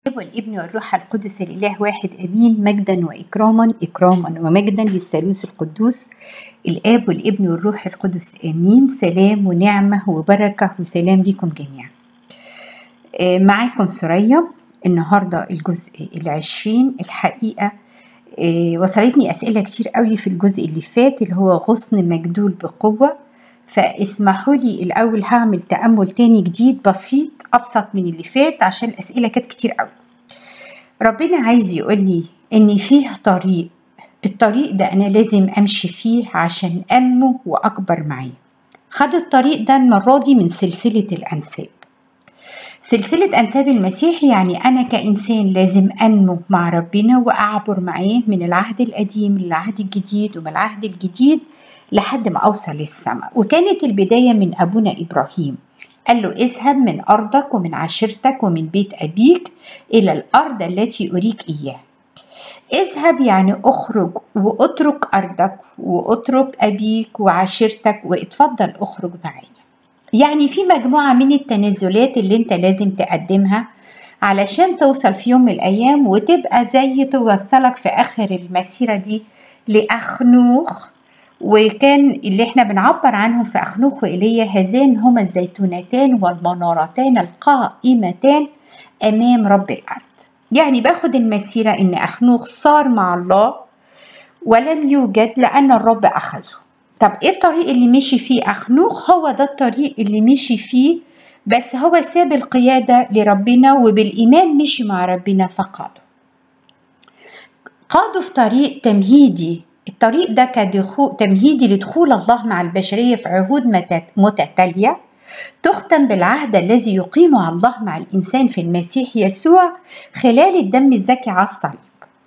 والابن والروح القدس الإله واحد أمين مجدا وإكراما إكراما ومجدا للثالوث القدوس الآب والابن والروح القدس آمين سلام ونعمة وبركة وسلام لكم جميعا آه، معاكم سوريا النهاردة الجزء العشرين الحقيقة آه، وصلتني أسئلة كتير قوي في الجزء اللي فات اللي هو غصن مجدول بقوة فاسمحوا لي الأول هعمل تأمل تاني جديد بسيط أبسط من اللي فات عشان الأسئلة كانت كتير قوي ربنا عايز يقول لي إن فيه طريق الطريق ده أنا لازم أمشي فيه عشان أنمو وأكبر معاه خد الطريق ده المرة دي من سلسلة الأنساب سلسلة أنساب المسيح يعني أنا كإنسان لازم أنمو مع ربنا وأعبر معاه من العهد القديم للعهد الجديد ومن العهد الجديد لحد ما أوصل للسماء وكانت البداية من أبونا إبراهيم قال له اذهب من أرضك ومن عشيرتك ومن بيت أبيك إلى الأرض التي أريك إياها اذهب يعني اخرج واترك أرضك واترك أبيك وعشيرتك واتفضل اخرج معايا يعني في مجموعة من التنازلات اللي انت لازم تقدمها علشان توصل في يوم من الأيام وتبقى زي توصلك في آخر المسيرة دي لأخنوخ وكان اللي احنا بنعبر عنهم في أخنوخ وإيليا هذان هما الزيتونتان والمنارتان القائمتان أمام رب الأرض يعني باخد المسيرة إن أخنوخ صار مع الله ولم يوجد لأن الرب أخذه طب إيه الطريق اللي مشي فيه أخنوخ هو ده الطريق اللي مشي فيه بس هو ساب القيادة لربنا وبالإيمان مشي مع ربنا فقاده قادوا في طريق تمهيدي الطريق ده كدخول تمهيدي لدخول الله مع البشرية في عهود متتالية تختم بالعهد الذي يقيمه الله مع الإنسان في المسيح يسوع خلال الدم الزكي على الصليب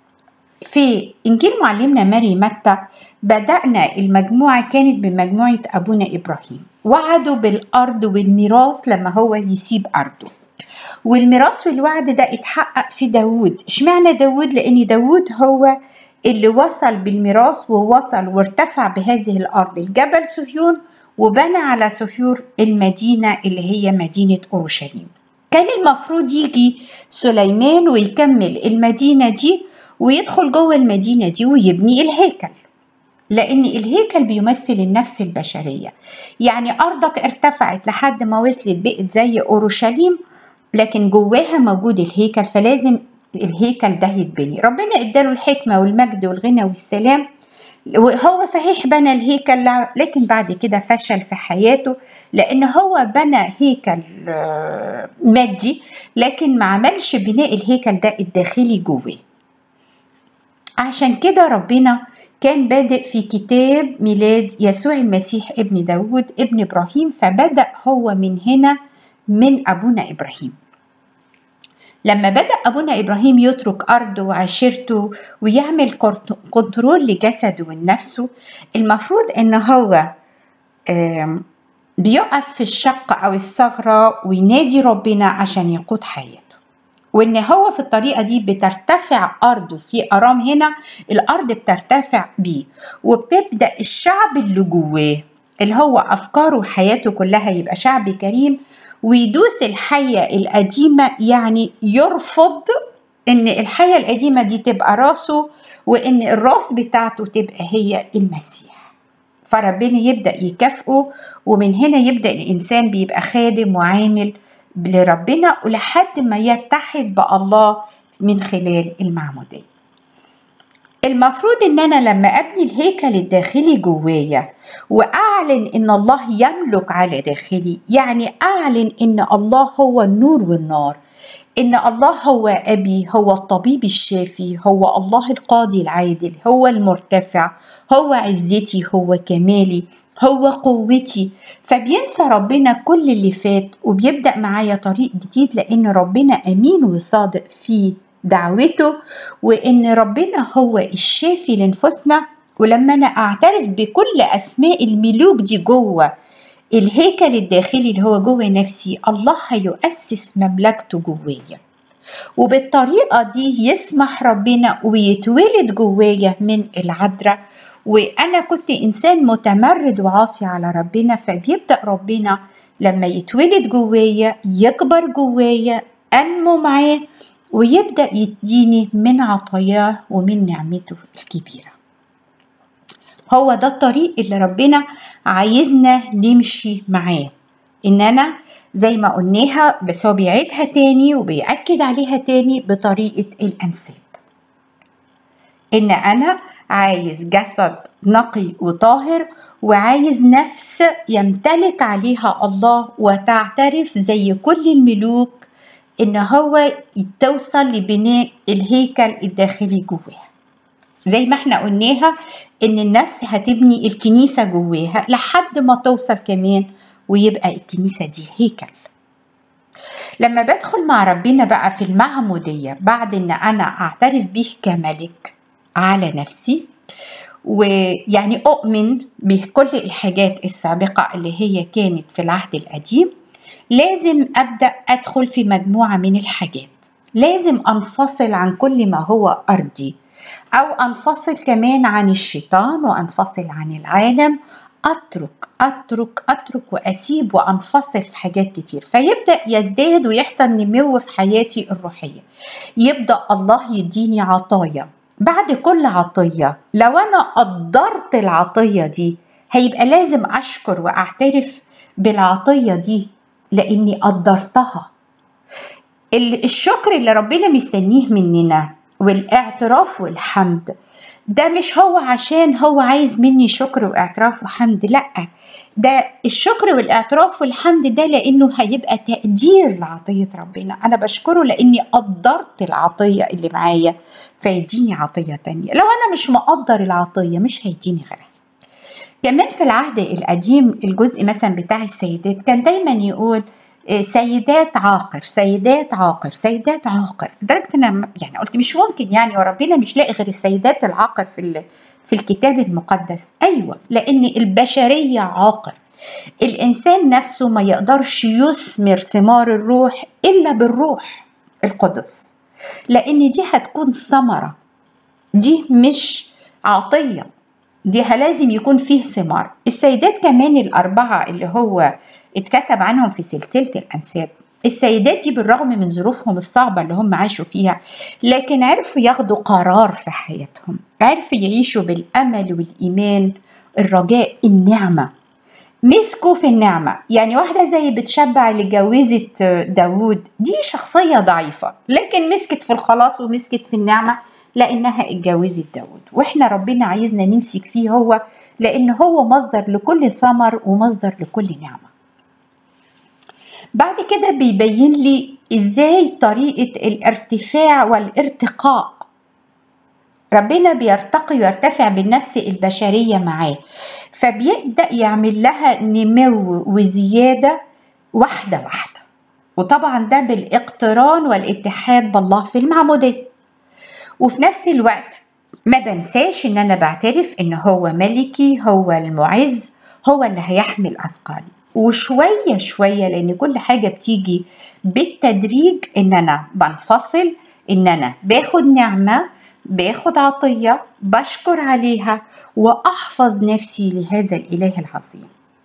في إنجيل معلمنا ماري متى بدأنا المجموعة كانت بمجموعة أبونا إبراهيم وعدوا بالأرض والميراث لما هو يسيب أرضه والميراث والوعد ده اتحقق في داود اشمعنى داود لأن داود هو اللي وصل بالميراث ووصل وارتفع بهذه الأرض الجبل صهيون وبنى على صهيور المدينة اللي هي مدينة أورشليم كان المفروض يجي سليمان ويكمل المدينة دي ويدخل جوه المدينة دي ويبني الهيكل لأن الهيكل بيمثل النفس البشرية يعني أرضك ارتفعت لحد ما وصلت بقت زي أورشليم لكن جواها موجود الهيكل فلازم الهيكل ده يتبني ربنا اداله الحكمة والمجد والغنى والسلام هو صحيح بنى الهيكل لكن بعد كده فشل في حياته لان هو بنى هيكل مادي لكن ما عملش بناء الهيكل ده الداخلي جواه عشان كده ربنا كان بادئ في كتاب ميلاد يسوع المسيح ابن داود ابن ابراهيم فبدأ هو من هنا من ابونا ابراهيم لما بدأ أبونا إبراهيم يترك أرضه وعشيرته ويعمل كنترول لجسده ونفسه المفروض إن هو بيقف في الشق أو الثغرة وينادي ربنا عشان يقود حياته وإن هو في الطريقة دي بترتفع أرضه في أرام هنا الأرض بترتفع بيه وبتبدأ الشعب اللي جواه اللي هو أفكاره وحياته كلها يبقى شعب كريم ويدوس الحية القديمة يعني يرفض إن الحية القديمة دي تبقى راسه وإن الراس بتاعته تبقى هي المسيح فربنا يبدأ يكافئه ومن هنا يبدأ الإنسان بيبقى خادم وعامل لربنا ولحد ما يتحد بالله من خلال المعمودية المفروض ان انا لما ابني الهيكل الداخلي جوايا واعلن ان الله يملك على داخلي يعني اعلن ان الله هو النور والنار ان الله هو ابي هو الطبيب الشافي هو الله القاضي العادل هو المرتفع هو عزتي هو كمالي هو قوتي فبينسى ربنا كل اللي فات وبيبدا معايا طريق جديد لان ربنا امين وصادق فيه دعوته وان ربنا هو الشافي لنفوسنا ولما انا اعترف بكل اسماء الملوك دي جوه الهيكل الداخلي اللي هو جوه نفسي الله هيؤسس مملكته جوايا وبالطريقه دي يسمح ربنا ويتولد جوايا من العذراء وانا كنت انسان متمرد وعاصي على ربنا فبيبدا ربنا لما يتولد جوايا يكبر جوايا انمو معاه ويبدأ يديني من عطاياه ومن نعمته الكبيرة هو ده الطريق اللي ربنا عايزنا نمشي معاه ان انا زي ما قلناها بس هو بيعيدها تاني وبيأكد عليها تاني بطريقة الأنساب إن أنا عايز جسد نقي وطاهر وعايز نفس يمتلك عليها الله وتعترف زي كل الملوك إن هو توصل لبناء الهيكل الداخلي جواها زي ما احنا قلناها إن النفس هتبني الكنيسة جواها لحد ما توصل كمان ويبقى الكنيسة دي هيكل لما بدخل مع ربنا بقى في المعمودية بعد ان انا اعترف به كملك على نفسي ويعني اؤمن بكل الحاجات السابقة اللي هي كانت في العهد القديم لازم ابدأ ادخل في مجموعة من الحاجات لازم انفصل عن كل ما هو ارضي او انفصل كمان عن الشيطان وانفصل عن العالم اترك اترك اترك واسيب وانفصل في حاجات كتير فيبدا يزداد ويحصل نمو في حياتي الروحيه يبدا الله يديني عطايا بعد كل عطيه لو انا قدرت العطيه دي هيبقى لازم اشكر واعترف بالعطيه دي لاني قدرتها الشكر اللي ربنا مستنيه مننا والاعتراف والحمد ده مش هو عشان هو عايز مني شكر واعتراف وحمد لا ده الشكر والاعتراف والحمد ده لانه هيبقى تقدير لعطيه ربنا انا بشكره لاني قدرت العطيه اللي معايا فيديني عطيه تانية لو انا مش مقدر العطيه مش هيديني غيرها كمان في العهد القديم الجزء مثلا بتاع السيدات كان دايما يقول سيدات عاقر سيدات عاقر سيدات عاقر لدرجه انا يعني قلت مش ممكن يعني وربنا مش لاقي غير السيدات العاقر في في الكتاب المقدس ايوه لان البشريه عاقر الانسان نفسه ما يقدرش يثمر ثمار الروح الا بالروح القدس لان دي هتكون ثمره دي مش عطيه دي لازم يكون فيه ثمار السيدات كمان الاربعه اللي هو اتكتب عنهم في سلسلة الأنساب السيدات دي بالرغم من ظروفهم الصعبة اللي هم عاشوا فيها لكن عرفوا ياخدوا قرار في حياتهم عرفوا يعيشوا بالأمل والإيمان الرجاء النعمة مسكوا في النعمة يعني واحدة زي بتشبع اللي جوزت داوود دي شخصية ضعيفة لكن مسكت في الخلاص ومسكت في النعمة لأنها اتجوزت داوود وإحنا ربنا عايزنا نمسك فيه هو لأن هو مصدر لكل ثمر ومصدر لكل نعمة بعد كده بيبين لي ازاي طريقة الارتفاع والارتقاء ربنا بيرتقي ويرتفع بالنفس البشرية معاه فبيبدأ يعمل لها نمو وزيادة واحدة واحدة وطبعا ده بالاقتران والاتحاد بالله في المعمودية وفي نفس الوقت ما بنساش ان انا بعترف ان هو ملكي هو المعز هو اللي هيحمل اثقالي وشوية شوية لأن كل حاجة بتيجي بالتدريج إن أنا بنفصل إن أنا باخد نعمة باخد عطية بشكر عليها وأحفظ نفسي لهذا الإله العظيم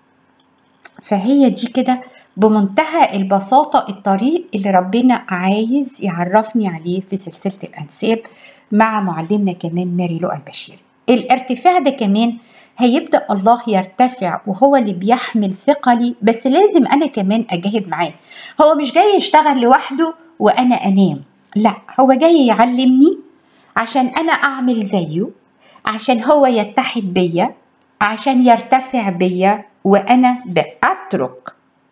فهي دي كده بمنتهى البساطة الطريق اللي ربنا عايز يعرفني عليه في سلسلة الأنساب مع معلمنا كمان ماري لؤى البشير الارتفاع ده كمان هيبدأ الله يرتفع وهو اللي بيحمل ثقلي بس لازم أنا كمان أجاهد معاه هو مش جاي يشتغل لوحده وأنا أنام لا هو جاي يعلمني عشان أنا أعمل زيه عشان هو يتحد بيا عشان يرتفع بيا وأنا بأترك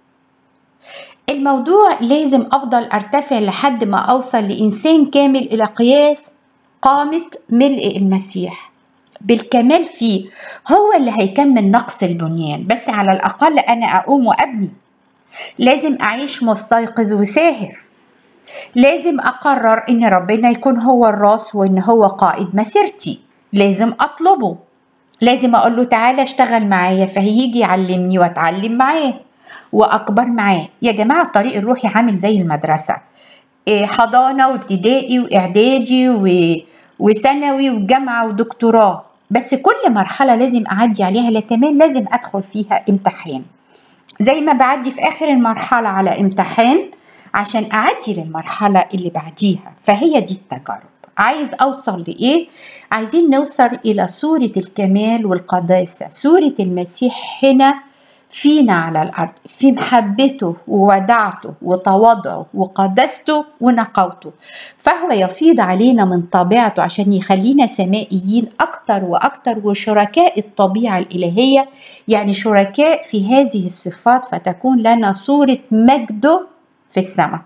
الموضوع لازم أفضل أرتفع لحد ما أوصل لإنسان كامل إلى قياس قامة ملء المسيح بالكمال فيه هو اللي هيكمل نقص البنيان بس على الأقل أنا أقوم وأبني لازم أعيش مستيقظ وساهر لازم أقرر إن ربنا يكون هو الراس وإن هو قائد مسيرتي لازم أطلبه لازم أقول له تعالى اشتغل معايا فهيجي يعلمني وأتعلم معاه وأكبر معاه يا جماعة الطريق الروحي عامل زي المدرسة حضانة وابتدائي وإعدادي و... وثانوي وجامعة ودكتوراه بس كل مرحلة لازم أعدي عليها لا كمان لازم أدخل فيها امتحان زي ما بعدي في آخر المرحلة على امتحان عشان أعدي للمرحلة اللي بعديها فهي دي التجارب عايز أوصل لإيه؟ عايزين نوصل إلى صورة الكمال والقداسة صورة المسيح هنا فينا على الأرض في محبته وودعته وتواضعه وقدسته ونقاوته فهو يفيض علينا من طبيعته عشان يخلينا سمائيين أكتر وأكتر وشركاء الطبيعة الإلهية يعني شركاء في هذه الصفات فتكون لنا صورة مجده في السماء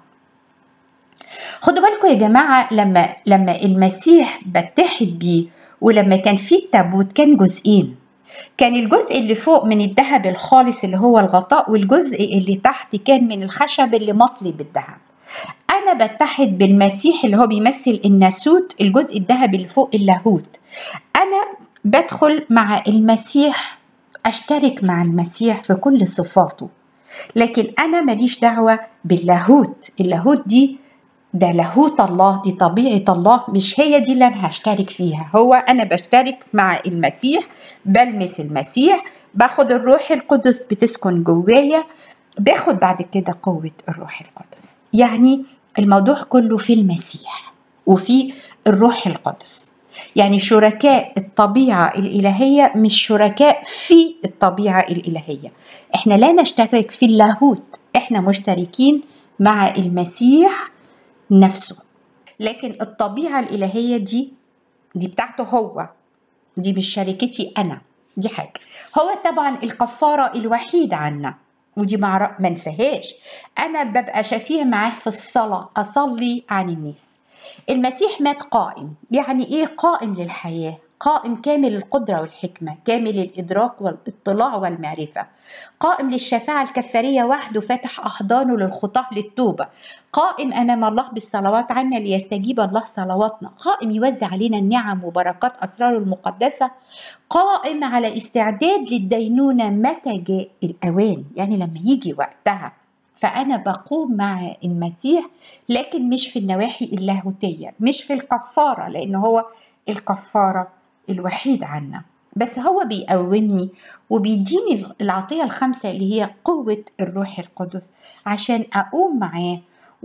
خدوا بالكم يا جماعة لما لما المسيح بتحد بيه ولما كان في التابوت كان جزئين كان الجزء اللي فوق من الذهب الخالص اللي هو الغطاء والجزء اللي تحت كان من الخشب اللي مطلي بالذهب أنا بتحد بالمسيح اللي هو بيمثل الناسوت الجزء الذهبي اللي فوق اللاهوت أنا بدخل مع المسيح أشترك مع المسيح في كل صفاته لكن أنا ماليش دعوة باللاهوت اللاهوت دي ده لاهوت الله دي طبيعة الله مش هي دي اللي أنا هشترك فيها هو أنا بشترك مع المسيح بلمس المسيح باخد الروح القدس بتسكن جوايا باخد بعد كده قوة الروح القدس يعني الموضوع كله في المسيح وفي الروح القدس يعني شركاء الطبيعة الإلهية مش شركاء في الطبيعة الإلهية احنا لا نشترك في اللاهوت احنا مشتركين مع المسيح نفسه لكن الطبيعة الإلهية دي دي بتاعته هو دي مش شركتي أنا دي حاجة هو طبعا الكفارة الوحيدة عنا ودي ما منساهاش أنا ببقى شفيع معاه في الصلاة أصلي عن الناس المسيح مات قائم يعني إيه قائم للحياة قائم كامل القدرة والحكمة كامل الإدراك والاطلاع والمعرفة قائم للشفاعة الكفارية وحده فاتح أحضانه للخطاة للتوبة قائم أمام الله بالصلوات عنا ليستجيب الله صلواتنا قائم يوزع علينا النعم وبركات أسراره المقدسة قائم على استعداد للدينونة متى جاء الأوان يعني لما يجي وقتها فأنا بقوم مع المسيح لكن مش في النواحي اللاهوتية مش في الكفارة لأن هو الكفارة الوحيد عنا بس هو بيقومني وبيديني العطية الخامسة اللي هي قوة الروح القدس عشان أقوم معاه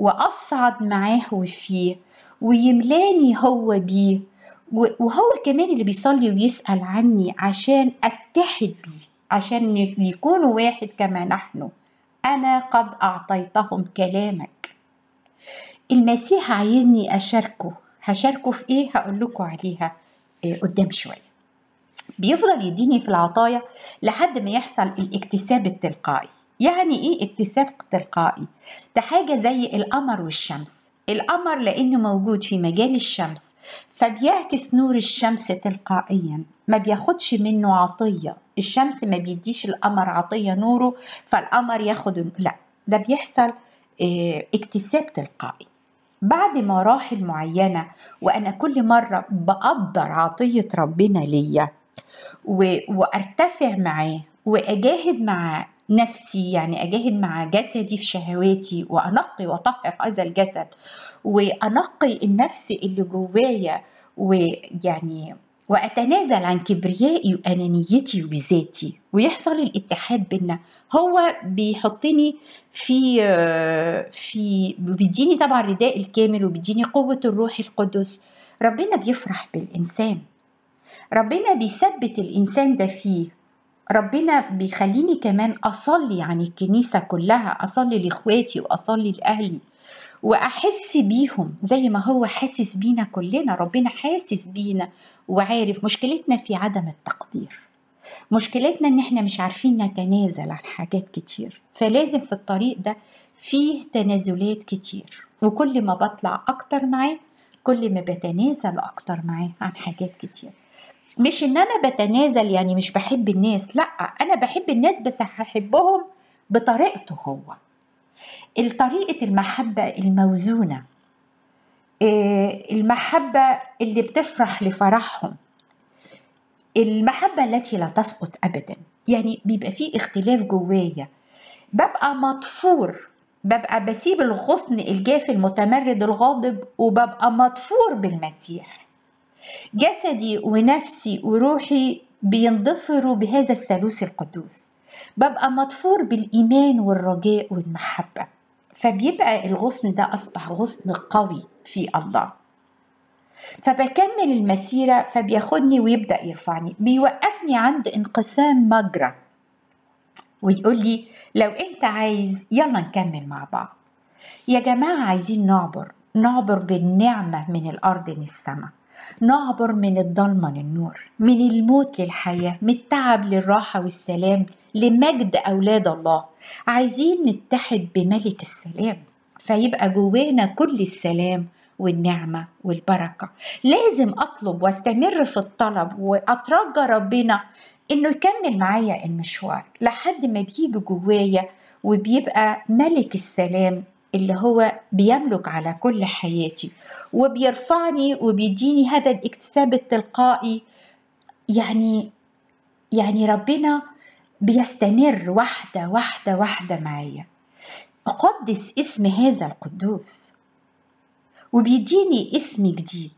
وأصعد معاه وفيه ويملاني هو بيه وهو كمان اللي بيصلي ويسأل عني عشان أتحد بيه عشان يكونوا واحد كما نحن أنا قد أعطيتهم كلامك المسيح عايزني أشاركه هشاركه في إيه هقول لكم عليها قدام شوية بيفضل يديني في العطايا لحد ما يحصل الاكتساب التلقائي يعني ايه اكتساب تلقائي ده حاجة زي القمر والشمس القمر لانه موجود في مجال الشمس فبيعكس نور الشمس تلقائيا ما بياخدش منه عطية الشمس ما بيديش القمر عطية نوره فالقمر ياخد لا ده بيحصل اه اكتساب تلقائي بعد مراحل معينة وأنا كل مرة بقدر عطية ربنا ليا وأرتفع معاه وأجاهد مع نفسي يعني أجاهد مع جسدي في شهواتي وأنقي وأطهر هذا الجسد وأنقي النفس اللي جوايا ويعني وأتنازل عن كبريائي وأنانيتي وذاتي ويحصل الاتحاد بينا هو بيحطني في في بيديني طبعا الرداء الكامل وبيديني قوة الروح القدس ربنا بيفرح بالإنسان ربنا بيثبت الإنسان ده فيه ربنا بيخليني كمان أصلي عن الكنيسة كلها أصلي لإخواتي وأصلي لأهلي وأحس بيهم زي ما هو حاسس بينا كلنا ربنا حاسس بينا وعارف مشكلتنا في عدم التقدير مشكلتنا ان احنا مش عارفين نتنازل عن حاجات كتير فلازم في الطريق ده فيه تنازلات كتير وكل ما بطلع اكتر معاه كل ما بتنازل اكتر معاه عن حاجات كتير مش ان انا بتنازل يعني مش بحب الناس لا انا بحب الناس بس هحبهم بطريقته هو الطريقة المحبة الموزونة المحبة اللي بتفرح لفرحهم المحبة التي لا تسقط أبدا يعني بيبقى فيه اختلاف جوايا ببقى مطفور ببقى بسيب الغصن الجاف المتمرد الغاضب وببقى مطفور بالمسيح جسدي ونفسي وروحي بينضفروا بهذا الثالوث القدوس ببقى مطفور بالإيمان والرجاء والمحبة فبيبقى الغصن ده أصبح غصن قوي في الله فبكمل المسيرة فبياخدني ويبدأ يرفعني بيوقفني عند انقسام مجرى ويقول لي لو انت عايز يلا نكمل مع بعض يا جماعة عايزين نعبر نعبر بالنعمة من الأرض للسماء نعبر من الضلمة للنور من الموت للحياة من التعب للراحة والسلام لمجد أولاد الله عايزين نتحد بملك السلام فيبقى جوانا كل السلام والنعمة والبركة لازم أطلب واستمر في الطلب وأترجى ربنا إنه يكمل معايا المشوار لحد ما بيجي جوايا وبيبقى ملك السلام اللي هو بيملك على كل حياتي وبيرفعني وبيديني هذا الاكتساب التلقائي يعني يعني ربنا بيستمر واحدة واحدة واحدة معايا أقدس اسم هذا القدوس وبيديني اسم جديد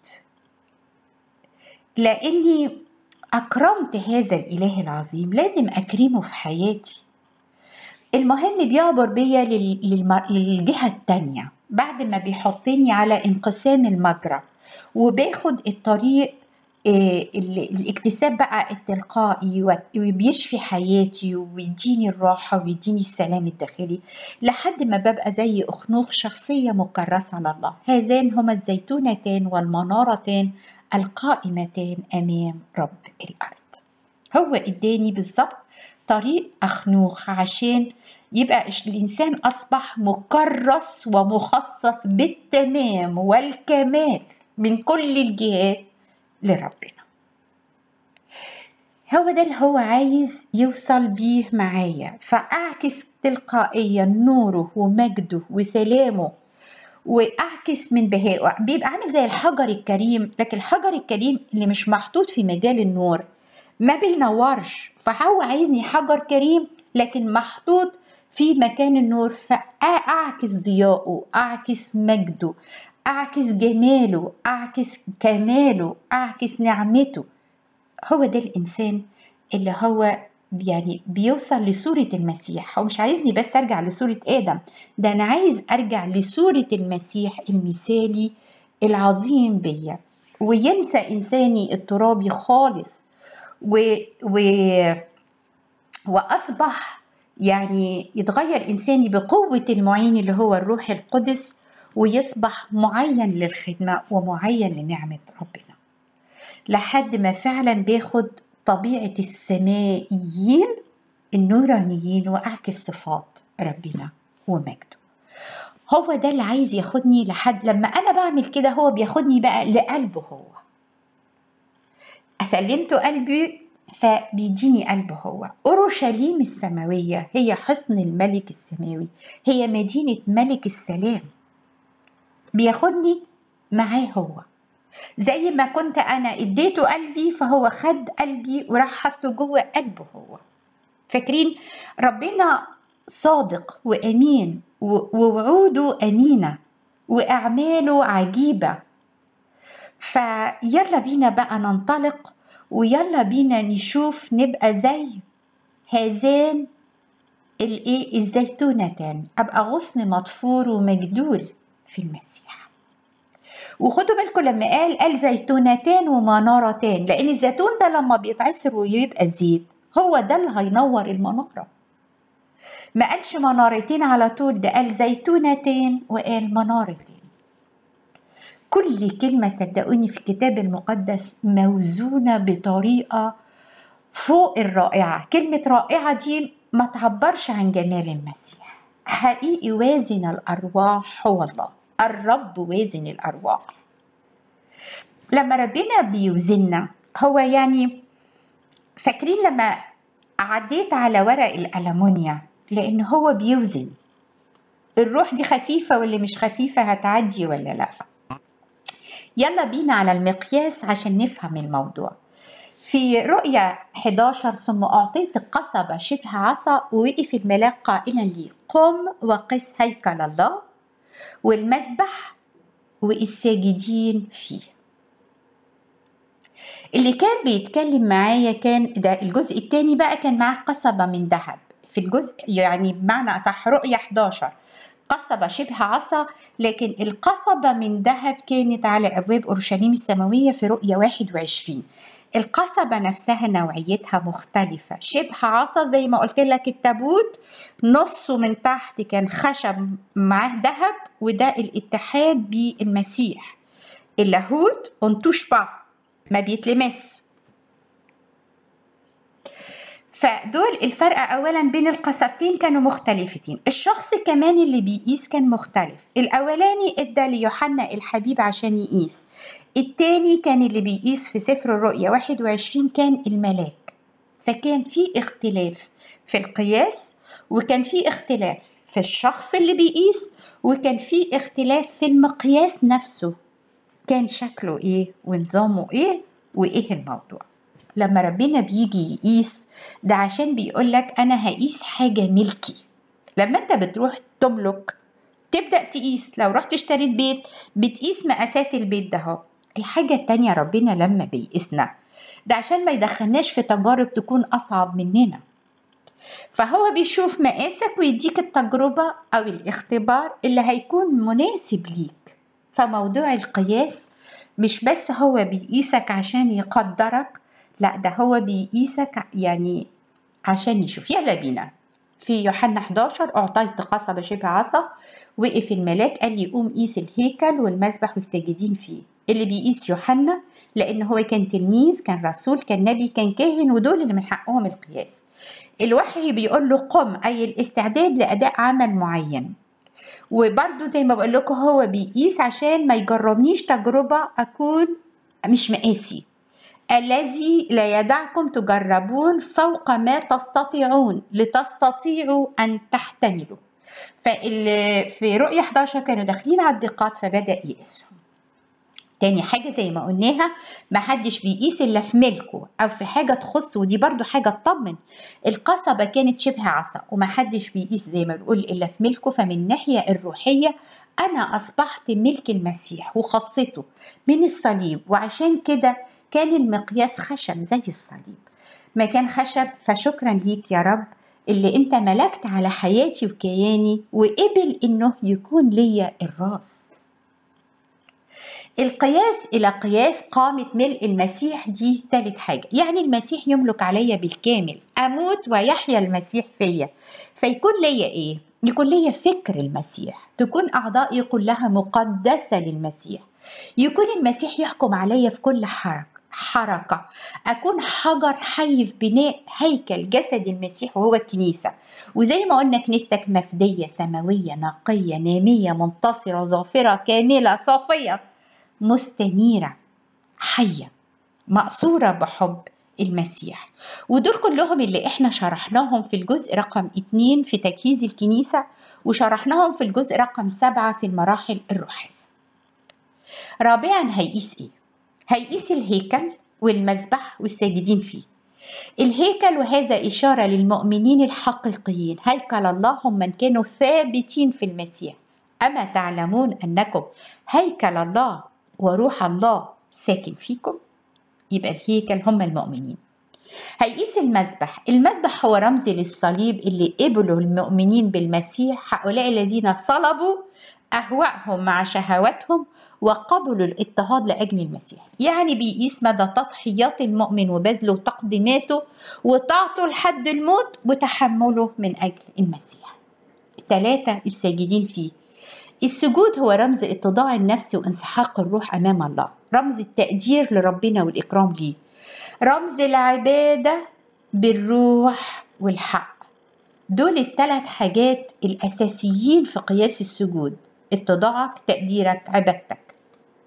لأني أكرمت هذا الإله العظيم لازم أكرمه في حياتي المهم بيعبر بيا للجهة التانية بعد ما بيحطني على انقسام المجرى وباخد الطريق الاكتساب بقى التلقائي وبيشفي حياتي ويديني الراحة ويديني السلام الداخلي لحد ما ببقى زي أخنوخ شخصية مكرسة لله هذان هما الزيتونتان والمنارتان القائمتان أمام رب الأرض هو اداني بالظبط طريق أخنوخ عشان يبقى الإنسان أصبح مكرس ومخصص بالتمام والكمال من كل الجهات لربنا هو ده اللي هو عايز يوصل بيه معايا فأعكس تلقائيا نوره ومجده وسلامه واعكس من بهائه بيبقى عامل زي الحجر الكريم لكن الحجر الكريم اللي مش محطوط في مجال النور ما بينورش فهو عايزني حجر كريم لكن محطوط في مكان النور فأعكس ضياءه أعكس مجده أعكس جماله أعكس كماله أعكس نعمته هو ده الإنسان اللي هو يعني بيوصل لصورة المسيح هو مش عايزني بس أرجع لصورة آدم ده أنا عايز أرجع لصورة المسيح المثالي العظيم بيا وينسى إنساني الترابي خالص و, و وأصبح يعني يتغير إنساني بقوة المعين اللي هو الروح القدس ويصبح معين للخدمة ومعين لنعمة ربنا لحد ما فعلا بياخد طبيعة السمائيين النورانيين وأعكس صفات ربنا ومجده هو ده اللي عايز ياخدني لحد لما أنا بعمل كده هو بياخدني بقى لقلبه هو أسلمته قلبي فبيديني قلبه هو أورشليم السماوية هي حصن الملك السماوي هي مدينة ملك السلام بياخدني معاه هو زي ما كنت أنا اديته قلبي فهو خد قلبي وراح حطه جوه قلبه هو فاكرين ربنا صادق وأمين ووعوده أمينة وأعماله عجيبة فيلا بينا بقى ننطلق ويلا بينا نشوف نبقى زي هذان الايه الزيتونتان ابقى غصن مطفور ومجدول في المسيح وخدوا بالكم لما قال قال زيتونتان ومنارتان لان الزيتون ده لما بيتعصر ويبقى زيت هو ده اللي هينور المناره ما قالش منارتين على طول ده قال زيتونتين وقال منارتين كل كلمة صدقوني في الكتاب المقدس موزونة بطريقة فوق الرائعة كلمة رائعة دي ما تعبرش عن جمال المسيح حقيقي وازن الأرواح هو الله الرب وازن الأرواح لما ربنا بيوزننا هو يعني فاكرين لما عديت على ورق الألمونيا لأن هو بيوزن الروح دي خفيفة واللي مش خفيفة هتعدي ولا لأ يلا بينا على المقياس عشان نفهم الموضوع في رؤيا 11 ثم أعطيت قصبة شبه عصا ووقف الملاك قائلا لي قم وقس هيكل الله والمسبح والساجدين فيه اللي كان بيتكلم معايا كان ده الجزء الثاني بقى كان معاه قصبة من ذهب في الجزء يعني بمعنى أصح رؤية 11 قصبة شبه عصا لكن القصبة من ذهب كانت على أبواب أورشليم السماوية في رؤية 21 القصبة نفسها نوعيتها مختلفة شبه عصا زي ما قلت لك التابوت نصه من تحت كان خشب معاه ذهب وده الاتحاد بالمسيح اللاهوت انتوشبع ما بيتلمس فدول الفرق اولا بين القصبتين كانوا مختلفتين الشخص كمان اللي بيقيس كان مختلف الاولاني ادى ليوحنا الحبيب عشان يقيس التاني كان اللي بيقيس في سفر الرؤيا 21 كان الملاك فكان في اختلاف في القياس وكان في اختلاف في الشخص اللي بيقيس وكان في اختلاف في المقياس نفسه كان شكله ايه ونظامه ايه وايه الموضوع لما ربنا بيجي يقيس ده عشان بيقولك انا هقيس حاجه ملكي لما انت بتروح تملك تبدا تقيس لو رحت اشتريت بيت بتقيس مقاسات البيت ده اهو الحاجه التانية ربنا لما بيقيسنا ده عشان ما يدخلناش في تجارب تكون اصعب مننا فهو بيشوف مقاسك ويديك التجربة أو الاختبار اللي هيكون مناسب ليك فموضوع القياس مش بس هو بيقيسك عشان يقدرك لا ده هو بيقيسك يعني عشان يشوف يلا بينا في يوحنا 11 أعطيت قصبة شبه عصا وقف الملاك قال لي قوم قيس الهيكل والمسبح والساجدين فيه اللي بيقيس يوحنا لأن هو كان تلميذ كان رسول كان نبي كان كاهن ودول اللي من حقهم القياس الوحي بيقول له قم أي الاستعداد لأداء عمل معين وبرده زي ما بقول لكم هو بيقيس عشان ما يجربنيش تجربة أكون مش مقاسي الذي لا يدعكم تجربون فوق ما تستطيعون لتستطيعوا أن تحتملوا في رؤية 11 كانوا داخلين على الدقات فبدأ يقيسهم تاني حاجة زي ما قلناها محدش بيقيس إلا في ملكه أو في حاجة تخصه ودي برضو حاجة تطمن القصبة كانت شبه عصا ومحدش بيقيس زي ما بنقول إلا في ملكه فمن الناحية الروحية أنا أصبحت ملك المسيح وخاصته من الصليب وعشان كده كان المقياس خشب زي الصليب ما كان خشب فشكرا ليك يا رب اللي انت ملكت على حياتي وكياني وقبل انه يكون ليا الراس القياس إلى قياس قامة ملء المسيح دي تالت حاجة يعني المسيح يملك عليا بالكامل أموت ويحيا المسيح فيا فيكون ليا إيه؟ يكون ليا فكر المسيح تكون أعضائي كلها مقدسة للمسيح يكون المسيح يحكم عليا في كل حركة حركة أكون حجر حي في بناء هيكل جسد المسيح وهو الكنيسة وزي ما قلنا كنيستك مفدية سماوية نقية نامية منتصرة ظافرة كاملة صافية مستنيرة حية مقصورة بحب المسيح ودول كلهم اللي احنا شرحناهم في الجزء رقم اتنين في تجهيز الكنيسة وشرحناهم في الجزء رقم سبعة في المراحل الروحية رابعا هيقيس ايه؟ هيقيس الهيكل والمذبح والساجدين فيه الهيكل وهذا إشارة للمؤمنين الحقيقيين هيكل الله هم من كانوا ثابتين في المسيح أما تعلمون أنكم هيكل الله وروح الله ساكن فيكم يبقى الهيكل هم المؤمنين هيقيس المذبح المذبح هو رمز للصليب اللي قبلوا المؤمنين بالمسيح هؤلاء الذين صلبوا أهواءهم مع شهواتهم وقبلوا الاضطهاد لأجل المسيح يعني بيقيس مدى تضحيات المؤمن وبذله وتقديماته وطاعته لحد الموت وتحمله من أجل المسيح ثلاثة الساجدين فيه السجود هو رمز اتضاع النفس وانسحاق الروح أمام الله رمز التقدير لربنا والإكرام ليه رمز العبادة بالروح والحق دول الثلاث حاجات الأساسيين في قياس السجود اتضاعك تقديرك عبادتك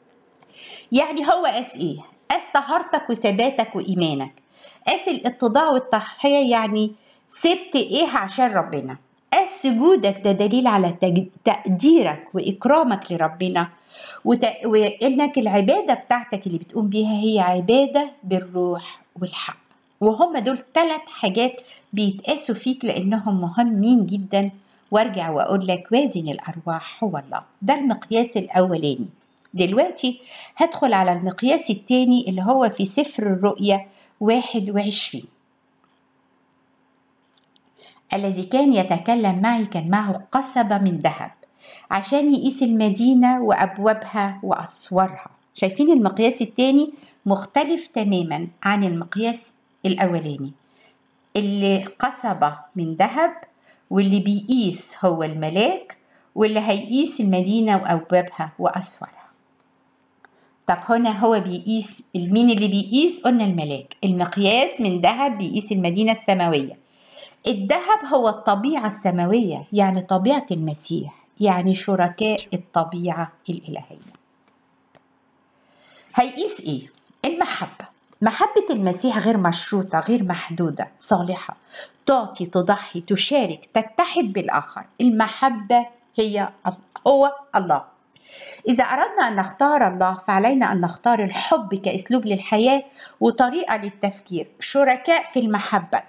يعني هو قاس ايه قاس طهارتك وثباتك وإيمانك قاس الاتضاع والتضحية يعني سبت ايه عشان ربنا قاس سجودك ده دليل على تقديرك وإكرامك لربنا وت... وإنك العبادة بتاعتك اللي بتقوم بيها هي عبادة بالروح والحق وهم دول ثلاث حاجات بيتقاسوا فيك لأنهم مهمين جدا وارجع واقول لك وازن الارواح هو الله ده المقياس الاولاني دلوقتي هدخل على المقياس الثاني اللي هو في سفر الرؤيا 21 الذي كان يتكلم معي كان معه قصبة من ذهب عشان يقيس المدينة وأبوابها وأسوارها شايفين المقياس التاني مختلف تماما عن المقياس الأولاني اللي قصبة من ذهب واللي بيقيس هو الملاك واللي هيقيس المدينة وأبوابها وأسوارها طب هنا هو بيقيس مين اللي بيقيس قلنا الملاك المقياس من ذهب بيقيس المدينة السماوية الذهب هو الطبيعة السماوية يعني طبيعة المسيح يعني شركاء الطبيعة الإلهية هيقيس إيه؟ المحبة محبة المسيح غير مشروطة غير محدودة صالحة تعطي تضحي تشارك تتحد بالآخر المحبة هي هو الله إذا أردنا أن نختار الله فعلينا أن نختار الحب كأسلوب للحياة وطريقة للتفكير شركاء في المحبة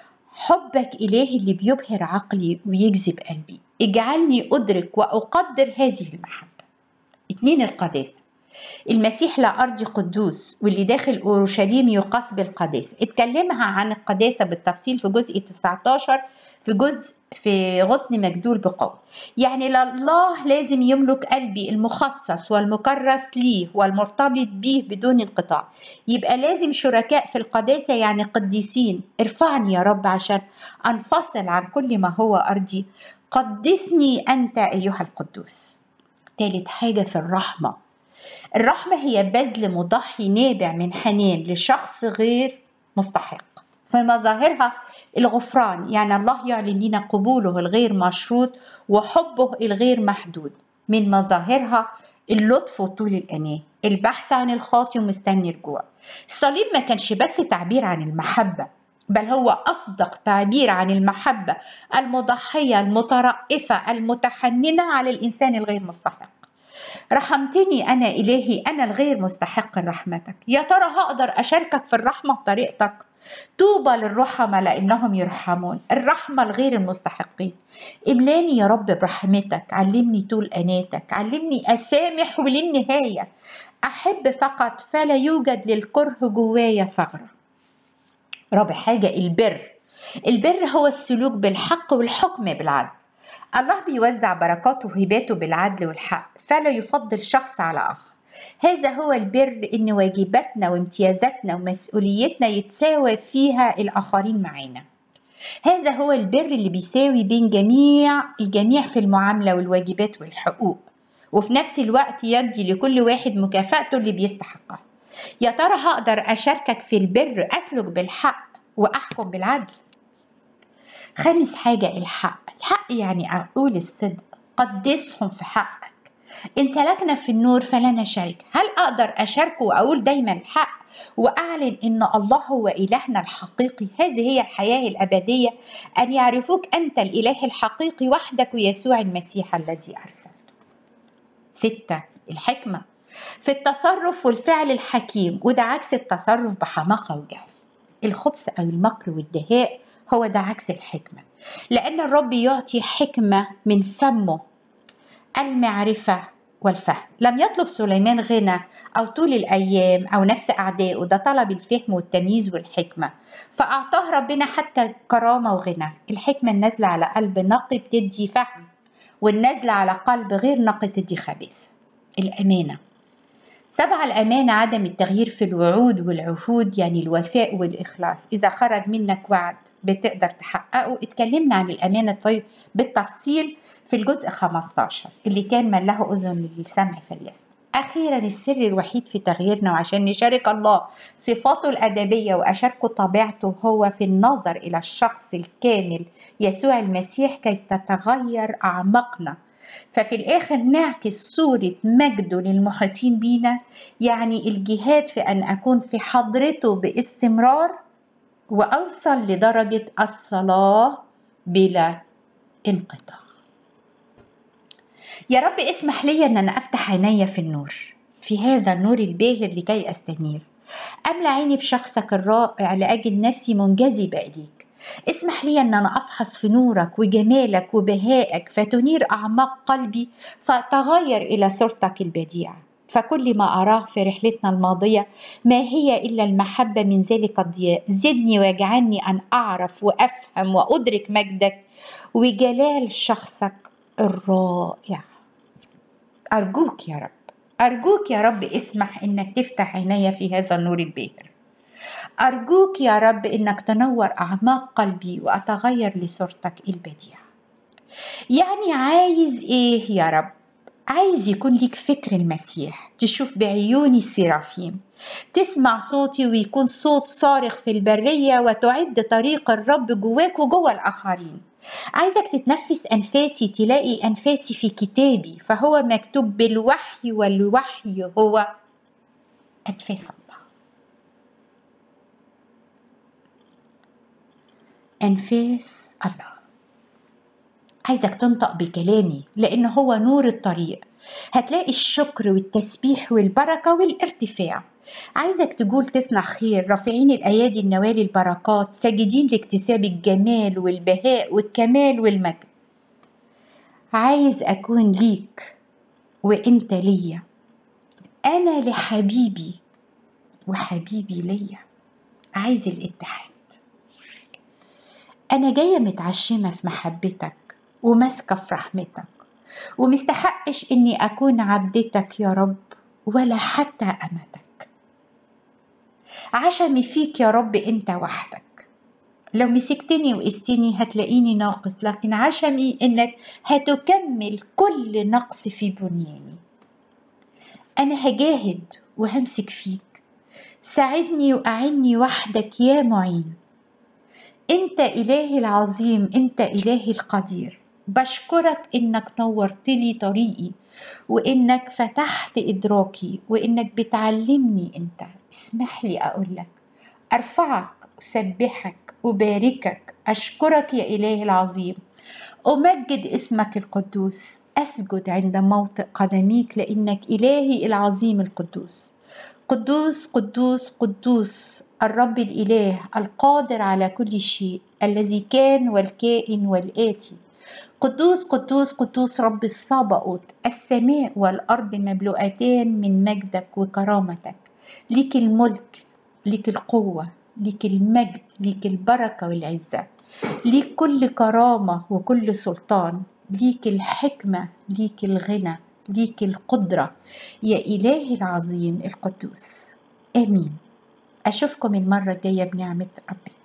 حبك إلهي اللي بيبهر عقلي ويجذب قلبي اجعلني أدرك وأقدر هذه المحبة اتنين القداسة المسيح لا أرضي قدوس واللي داخل أورشليم يقاس بالقداسة اتكلمها عن القداسة بالتفصيل في جزء 19 في جزء في غصن مجدول بقوة يعني الله لازم يملك قلبي المخصص والمكرس ليه والمرتبط بيه بدون انقطاع يبقى لازم شركاء في القداسة يعني قديسين ارفعني يا رب عشان أنفصل عن كل ما هو أرضي قدسني أنت أيها القدوس ثالث حاجة في الرحمة الرحمة هي بذل مضحي نابع من حنان لشخص غير مستحق في مظاهرها الغفران يعني الله يعلن لنا قبوله الغير مشروط وحبه الغير محدود من مظاهرها اللطف وطول الأناة البحث عن الخاطي ومستني الجوع الصليب ما كانش بس تعبير عن المحبة بل هو أصدق تعبير عن المحبة المضحية المترأفة المتحننة على الإنسان الغير مستحق رحمتني أنا إلهي أنا الغير مستحق لرحمتك يا ترى هقدر أشاركك في الرحمة بطريقتك طوبى للرحمة لأنهم يرحمون الرحمة الغير المستحقين املاني يا رب برحمتك علمني طول أناتك علمني أسامح وللنهاية أحب فقط فلا يوجد للكره جوايا ثغرة رابع حاجة البر البر هو السلوك بالحق والحكم بالعدل الله بيوزع بركاته وهباته بالعدل والحق فلا يفضل شخص على آخر هذا هو البر إن واجباتنا وامتيازاتنا ومسؤوليتنا يتساوى فيها الآخرين معانا هذا هو البر اللي بيساوي بين جميع الجميع في المعاملة والواجبات والحقوق وفي نفس الوقت يدي لكل واحد مكافأته اللي بيستحقها يا ترى هقدر أشاركك في البر أسلك بالحق وأحكم بالعدل خامس حاجة الحق الحق يعني أقول الصدق قدسهم في حقك إن سلكنا في النور فلنا شريك هل أقدر أشاركه وأقول دايما الحق وأعلن إن الله هو إلهنا الحقيقي هذه هي الحياة الأبدية أن يعرفوك أنت الإله الحقيقي وحدك ويسوع المسيح الذي أرسلته ستة الحكمة في التصرف والفعل الحكيم وده عكس التصرف بحماقة وجهل الخبث أو المكر والدهاء هو ده عكس الحكمة لأن الرب يعطي حكمة من فمه المعرفة والفهم لم يطلب سليمان غنى أو طول الأيام أو نفس أعدائه ده طلب الفهم والتمييز والحكمة فأعطاه ربنا حتى كرامة وغنى الحكمة النازلة على قلب نقي بتدي فهم والنازلة على قلب غير نقي تدي خبيثة الأمانة سبع الأمانة عدم التغيير في الوعود والعهود يعني الوفاء والإخلاص إذا خرج منك وعد بتقدر تحققه اتكلمنا عن الأمانة طيب بالتفصيل في الجزء 15 اللي كان من له أذن للسمع فليسمع أخيرا السر الوحيد في تغييرنا وعشان نشارك الله صفاته الأدبية وأشاركه طبيعته هو في النظر إلى الشخص الكامل يسوع المسيح كي تتغير أعماقنا ففي الآخر نعكس صورة مجده للمحيطين بينا يعني الجهاد في أن أكون في حضرته باستمرار وأوصل لدرجة الصلاة بلا انقطاع يا رب اسمح لي أن أنا أفتح عيني في النور في هذا النور الباهر لكي أستنير أملى عيني بشخصك الرائع لأجد نفسي منجذبة إليك اسمح لي أن أنا أفحص في نورك وجمالك وبهائك فتنير أعماق قلبي فتغير إلى صورتك البديعة فكل ما أراه في رحلتنا الماضية ما هي إلا المحبة من ذلك الضياء زدني واجعلني أن أعرف وأفهم وأدرك مجدك وجلال شخصك الرائع أرجوك يا رب أرجوك يا رب اسمح إنك تفتح عيني في هذا النور الباهر أرجوك يا رب إنك تنور أعماق قلبي وأتغير لصورتك البديعة يعني عايز إيه يا رب عايز يكون ليك فكر المسيح تشوف بعيون السرافيم تسمع صوتي ويكون صوت صارخ في البرية وتعد طريق الرب جواك وجوه الآخرين عايزك تتنفس أنفاسي تلاقي أنفاسي في كتابي فهو مكتوب بالوحي والوحي هو أنفاس الله أنفاس الله عايزك تنطق بكلامي لأن هو نور الطريق هتلاقي الشكر والتسبيح والبركة والارتفاع عايزك تقول تصنع خير رافعين الأيادي النوال البركات ساجدين لاكتساب الجمال والبهاء والكمال والمجد عايز أكون ليك وإنت ليا أنا لحبيبي وحبيبي ليا عايز الاتحاد أنا جاية متعشمة في محبتك وماسكة في رحمتك ومستحقش إني أكون عبدتك يا رب ولا حتى أمتك عشمي فيك يا رب أنت وحدك لو مسكتني وقستني هتلاقيني ناقص لكن عشمي إنك هتكمل كل نقص في بنياني أنا هجاهد وهمسك فيك ساعدني وأعني وحدك يا معين أنت إلهي العظيم أنت إلهي القدير بشكرك انك نورت لي طريقي وانك فتحت ادراكي وانك بتعلمني انت اسمح لي اقول لك ارفعك اسبحك اباركك اشكرك يا الهي العظيم امجد اسمك القدوس اسجد عند موطئ قدميك لانك الهي العظيم القدوس قدوس قدوس قدوس الرب الاله القادر على كل شيء الذي كان والكائن والاتي قدوس قدوس قدوس رب الصبأت السماء والأرض مملوءتان من مجدك وكرامتك ليك الملك ليك القوة ليك المجد ليك البركة والعزة ليك كل كرامة وكل سلطان ليك الحكمة ليك الغنى ليك القدرة يا إلهي العظيم القدوس آمين أشوفكم المرة الجاية بنعمة ربي